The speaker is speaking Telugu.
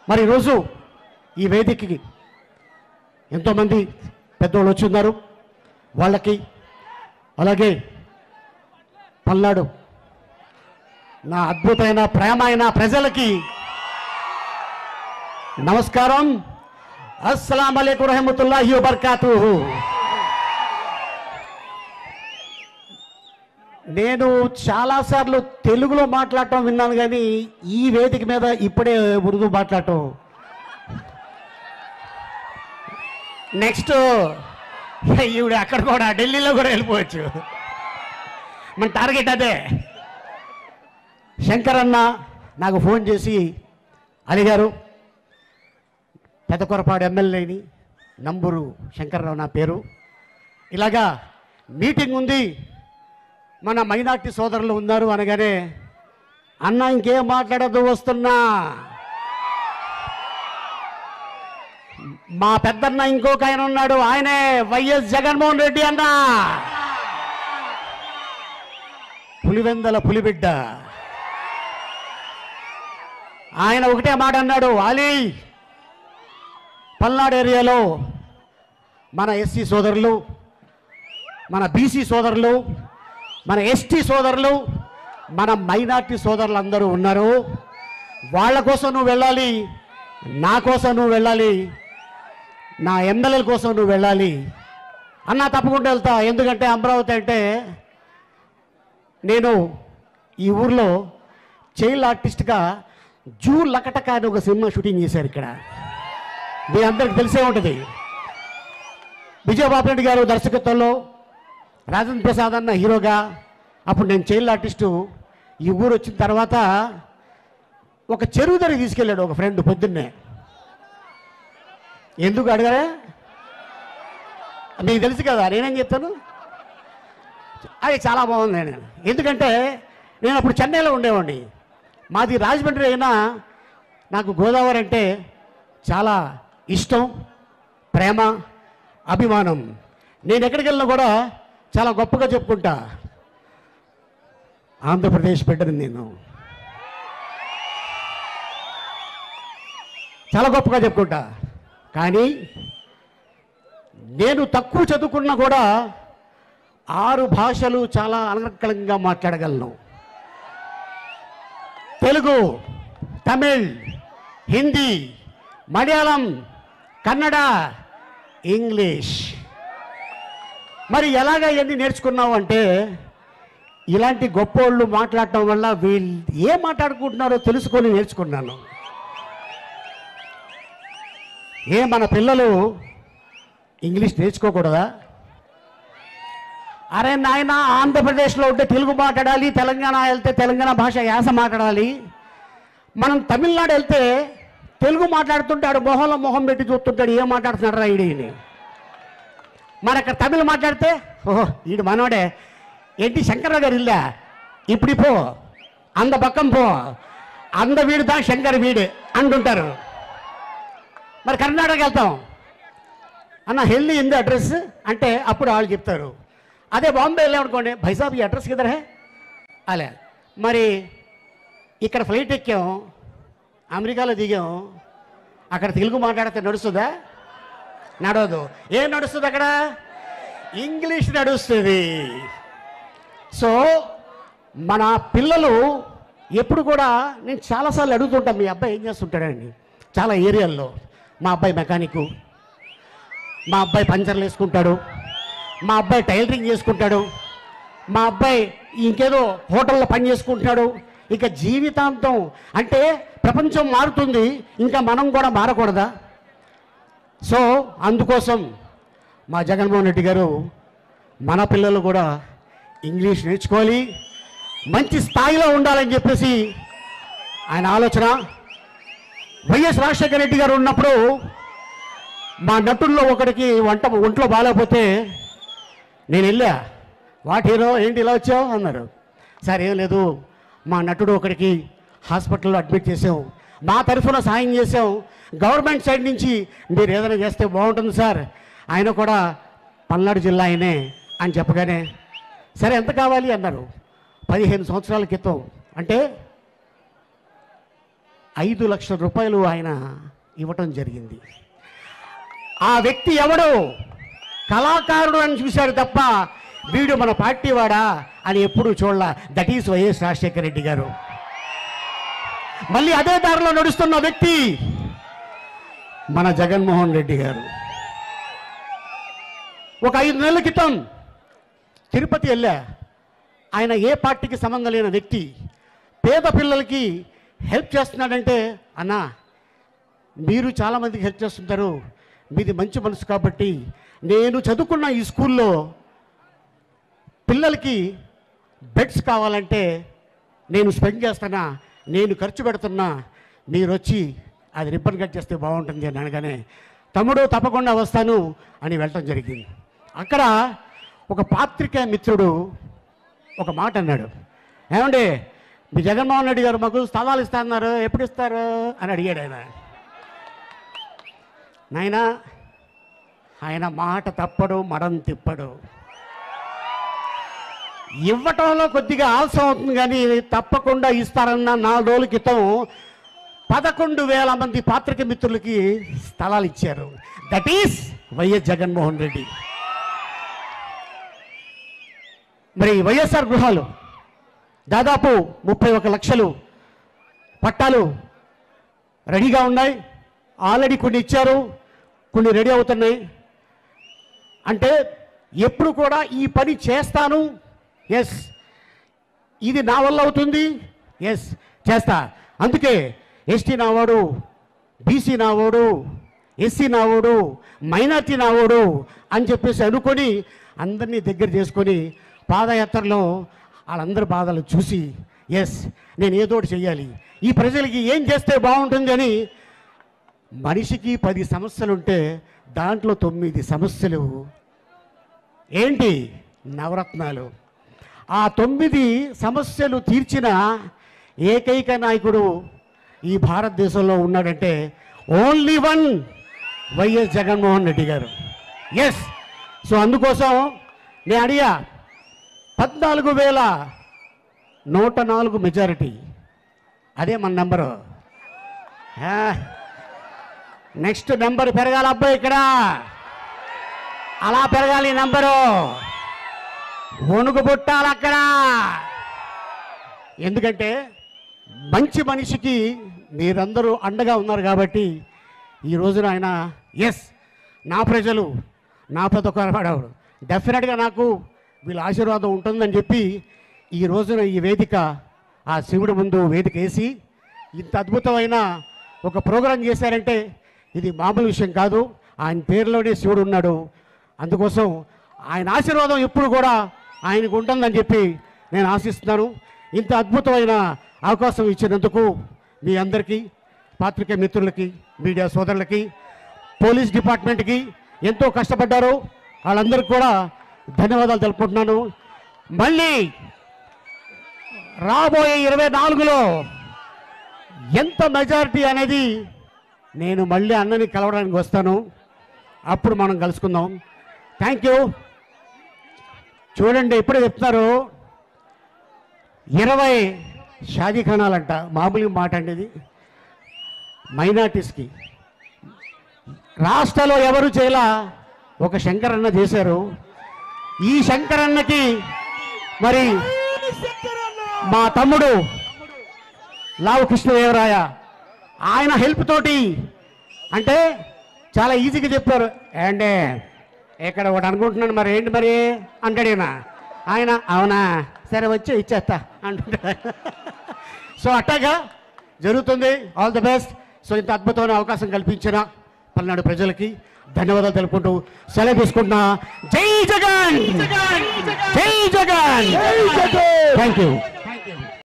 మరి ఈరోజు ఈ వేదికకి ఎంతోమంది పెద్దోళ్ళు వచ్చి ఉన్నారు వాళ్ళకి అలాగే పల్నాడు నా అద్భుతమైన ప్రేమైన ప్రజలకి నమస్కారం అస్సలం అయికు రహమతుల్లాహి వబర్కాతు నేను చాలాసార్లు తెలుగులో మాట్లాడటం విన్నాను కానీ ఈ వేదిక మీద ఇప్పుడే ఉర్దూ మాట్లాడటం నెక్స్ట్ ఈవిడ అక్కడ కూడా ఢిల్లీలో కూడా వెళ్ళిపోవచ్చు మన టార్గెట్ అదే శంకర్ అన్న నాకు ఫోన్ చేసి అలిగారు పెద్దకొరపాడు ఎమ్మెల్యేని నంబూరు శంకర్రావు నా పేరు ఇలాగా మీటింగ్ ఉంది మన మైనార్టీ సోదరులు ఉన్నారు అనగానే అన్న ఇంకేం మాట్లాడద్దు వస్తున్నా మా పెద్దన్న ఇంకొక ఆయన ఉన్నాడు ఆయనే వైఎస్ జగన్మోహన్ రెడ్డి అన్న పులివెందల పులిబిడ్డ ఆయన ఒకటే మాట అన్నాడు అలీ పల్నాడు ఏరియాలో మన ఎస్సీ సోదరులు మన బీసీ సోదరులు మన ఎస్టీ సోదరులు మన మైనార్టీ సోదరులు అందరూ ఉన్నారు వాళ్ళ కోసం నువ్వు వెళ్ళాలి నా కోసం నువ్వు వెళ్ళాలి నా ఎమ్మెల్యేల కోసం నువ్వు వెళ్ళాలి అన్నా తప్పకుండా వెళ్తా ఎందుకంటే అమరావతి అంటే నేను ఈ ఊర్లో చైల్డ్ ఆర్టిస్ట్గా జూ లకటక అని ఒక సినిమా షూటింగ్ చేశారు ఇక్కడ మీ అందరికి తెలిసే ఉంటుంది విజయబాబు రెడ్డి గారు దర్శకత్వంలో రాజేంద్ర ప్రసాద్ అన్న హీరోగా అప్పుడు నేను చైల్డ్ ఆర్టిస్టు ఈ ఊరు వచ్చిన తర్వాత ఒక చెరువు దగ్గర తీసుకెళ్ళాడు ఒక ఫ్రెండ్ పొద్దున్నే ఎందుకు అడగరా మీకు తెలుసు కదా నేనేం చెప్తాను అది చాలా బాగుంది నేను ఎందుకంటే నేను అప్పుడు చెన్నైలో ఉండేవాడిని మాది రాజమండ్రి అయినా నాకు గోదావరి అంటే చాలా ఇష్టం ప్రేమ అభిమానం నేను ఎక్కడికి వెళ్ళినా కూడా చాలా గొప్పగా చెప్పుకుంటా ఆంధ్రప్రదేశ్ బిడ్డని నేను చాలా గొప్పగా చెప్పుకుంటా కానీ నేను తక్కువ చదువుకున్నా కూడా ఆరు భాషలు చాలా అనర్కలంగా మాట్లాడగలను తెలుగు తమిళ్ హిందీ మలయాళం కన్నడ ఇంగ్లీష్ మరి ఎలాగ ఇవన్నీ నేర్చుకున్నావు అంటే ఇలాంటి గొప్పోళ్ళు మాట్లాడటం వల్ల వీళ్ళు ఏం మాట్లాడుకుంటున్నారో తెలుసుకొని నేర్చుకున్నాను ఏ మన పిల్లలు ఇంగ్లీష్ నేర్చుకోకూడదా అరే నాయన ఆంధ్రప్రదేశ్లో ఉంటే తెలుగు మాట్లాడాలి తెలంగాణ వెళ్తే తెలంగాణ భాష యాస మాట్లాడాలి మనం తమిళనాడు వెళ్తే తెలుగు మాట్లాడుతుంటే ఆడు మొహంలో మొహం పెట్టి చూస్తుంటాడు ఏం మాట్లాడుతున్నాడు రా ఈడని మరి అక్కడ తమిళ్ మాట్లాడితే ఓహో ఈడు మనోడే ఏంటి శంకర్రావు గారు ఇల్లా ఇప్పుడు పో అంద పక్కం పో అంద వీడు దా శంకర్ వీడు అంటుంటారు మరి కర్ణాటక వెళ్తాం అన్న హెల్దీ ఇంది అడ్రస్ అంటే అప్పుడు వాళ్ళు చెప్తారు అదే బాంబే వెళ్ళామనుకోండి భైసాబ్ ఈ అడ్రస్ కిదరే అలే మరి ఇక్కడ ఫ్లైట్ ఎక్కాం అమెరికాలో దిగాం అక్కడ తెలుగు మాట్లాడితే నడుస్తుందా నడవదు ఏం నడుస్తుంది అక్కడ ఇంగ్లీష్ నడుస్తుంది సో మన పిల్లలు ఎప్పుడు కూడా నేను చాలాసార్లు అడుగుతుంటాను మీ అబ్బాయి ఏం చేస్తుంటాడండి చాలా ఏరియాల్లో మా అబ్బాయి మెకానిక్ మా అబ్బాయి పంచర్లు వేసుకుంటాడు మా అబ్బాయి టైలరింగ్ చేసుకుంటాడు మా అబ్బాయి ఇంకేదో హోటల్లో పని చేసుకుంటున్నాడు ఇక జీవితాంతం అంటే ప్రపంచం మారుతుంది ఇంకా మనం కూడా మారకూడదా సో అందుకోసం మా జగన్మోహన్ రెడ్డి గారు మన పిల్లలు కూడా ఇంగ్లీష్ నేర్చుకోవాలి మంచి స్థాయిలో ఉండాలని చెప్పేసి ఆయన ఆలోచన వైఎస్ రాజశేఖర రెడ్డి గారు ఉన్నప్పుడు మా నటుల్లో ఒకడికి వంట ఒంట్లో బాగాలేకపోతే నేను వెళ్ళా వాట్ హీరో ఏంటి ఇలా వచ్చావు అన్నారు సార్ ఏం లేదు మా నటుడు ఒకడికి హాస్పిటల్లో అడ్మిట్ చేసాం మా తరఫున సాయం చేసాం గవర్నమెంట్ సైడ్ నుంచి మీరు ఏదైనా చేస్తే బాగుంటుంది సార్ ఆయన కూడా పల్నాడు జిల్లా ఆయనే అని చెప్పగానే సరే ఎంత కావాలి అన్నారు పదిహేను సంవత్సరాల క్రితం అంటే ఐదు లక్షల రూపాయలు ఆయన ఇవ్వటం జరిగింది ఆ వ్యక్తి ఎవడు కళాకారుడు అని చూశాడు తప్ప వీడు మన పార్టీ వాడా అని ఎప్పుడూ చూడాల that is YS Rajasekhara Reddy garu మళ్ళీ అదే దారిలో నడుస్తున్న వ్యక్తి మన జగన్మోహన్ రెడ్డి గారు ఒక ఐదు నెలల క్రితం తిరుపతి వెళ్ళా ఆయన ఏ పార్టీకి సంబంధం లేని వ్యక్తి పేద పిల్లలకి హెల్ప్ చేస్తున్నాడంటే అన్నా మీరు చాలామందికి హెల్ప్ చేస్తుంటారు మీది మంచి మనసు కాబట్టి నేను చదువుకున్న ఈ స్కూల్లో పిల్లలకి బెడ్స్ కావాలంటే నేను స్పెండ్ చేస్తున్నా నేను ఖర్చు పెడుతున్నా మీరు వచ్చి అది రిబ్బన్ కట్ చేస్తే బాగుంటుంది అని అనగానే తమ్ముడు తప్పకుండా వస్తాను అని వెళ్ళటం జరిగింది అక్కడ ఒక పాత్రికేయ మిత్రుడు ఒక మాట అన్నాడు ఏమండి మీ జగన్మోహన్ రెడ్డి గారు మాకు స్థలాలు ఇస్తాన్నారు ఎప్పుడు ఇస్తారు అని అడిగాడు ఆయన నాయనా ఆయన మాట తప్పడు మడం తిప్పడు ఇవ్వటంలో కొద్దిగా ఆలస్యం అవుతుంది కానీ తప్పకుండా ఇస్తారన్న నాలుగు రోజుల క్రితం పదకొండు వేల మంది పాత్రిక మిత్రులకి స్థలాలు ఇచ్చారు that is YS Jaganmohan Reddy మరి వైఎస్ఆర్ గృహాలు దాదాపు ముప్పై ఒక లక్షలు పట్టాలు రెడీగా ఉన్నాయి ఆల్రెడీ కొన్ని ఇచ్చారు కొన్ని రెడీ అవుతున్నాయి అంటే ఎప్పుడు కూడా ఈ పని చేస్తాను ఎస్ ఇది నా వల్ల అవుతుంది ఎస్ చేస్తా అందుకే ఎస్టీ నావాడు బీసీ నావాడు ఎస్సీ నావాడు మైనార్టీ నావాడు అని చెప్పేసి అనుకొని అందరినీ దగ్గర చేసుకొని పాదయాత్రలో వాళ్ళందరి బాధలు చూసి ఎస్ నేను ఏదో ఒకటి చెయ్యాలి ఈ ప్రజలకి ఏం చేస్తే బాగుంటుంది అని మనిషికి పది సమస్యలు ఉంటే దాంట్లో తొమ్మిది సమస్యలు ఏంటి నవరత్నాలు ఆ తొమ్మిది సమస్యలు తీర్చిన ఏకైక నాయకుడు ఈ భారతదేశంలో ఉన్నాడంటే only one YS Jaganmohan Reddy garu yes so అందుకోసం నేను అడిగా పద్నాలుగు వేల నూట నాలుగు మెజారిటీ అదే మన నెంబరు నెక్స్ట్ నెంబర్ పెరగాలి అబ్బాయి ఇక్కడ అలా పెరగాలి ఈ నెంబరు వణుకు పుట్టాలి అక్కడ ఎందుకంటే మంచి మనిషికి మీరందరూ అండగా ఉన్నారు కాబట్టి ఈ రోజున ఆయన ఎస్ నా ప్రజలు నా ప్రతి ఒక్కరు డెఫినెట్గా నాకు వీళ్ళ ఆశీర్వాదం ఉంటుందని చెప్పి ఈ రోజున ఈ వేదిక ఆ శివుడి ముందు వేదిక వేసి ఇంత అద్భుతమైన ఒక ప్రోగ్రాం చేశారంటే ఇది మామూలు విషయం కాదు ఆయన పేరులోనే శివుడు ఉన్నాడు అందుకోసం ఆయన ఆశీర్వాదం ఎప్పుడు కూడా ఆయనకు ఉంటుందని చెప్పి నేను ఆశిస్తున్నాను ఇంత అద్భుతమైన అవకాశం ఇచ్చినందుకు మీ అందరికీ పాత్రికేయ మిత్రులకి మీడియా సోదరులకి పోలీస్ డిపార్ట్మెంట్కి ఎంతో కష్టపడ్డారు వాళ్ళందరికీ కూడా ధన్యవాదాలు తెలుపుకుంటున్నాను మళ్ళీ రాబోయే ఇరవై నాలుగులో ఎంత మెజారిటీ అనేది నేను మళ్ళీ అన్నని కలవడానికి వస్తాను అప్పుడు మనం కలుసుకుందాం థ్యాంక్ యూ చూడండి ఇప్పుడే చెప్తున్నారు ఇరవై షాదీ ఖానాలంట మామూలుగా మాట అండి ఇది మైనార్టీస్కి రాష్ట్రంలో ఎవరు చేయలా ఒక శంకరన్న చేశారు ఈ శంకరన్నకి మరి మా తమ్ముడు లావు కృష్ణదేవరాయ ఆయన హెల్ప్ తోటి అంటే చాలా ఈజీగా చెప్పారు ఏంటే ఇక్కడ ఒకటి అనుకుంటున్నాను మరి ఏంటి మరి అంటాడు ఈయన ఆయన అవునా సరే వచ్చి ఇచ్చేస్తా అంటుంటాడు సో అట్టాగా జరుగుతుంది ఆల్ ది బెస్ట్ సో ఇంత అద్భుతమైన అవకాశం కల్పించిన పల్నాడు ప్రజలకి ధన్యవాదాలు తెలుపుకుంటూ సెలవు తీసుకుంటున్నా జై జగన్ జై జగన్ థ్యాంక్ యూ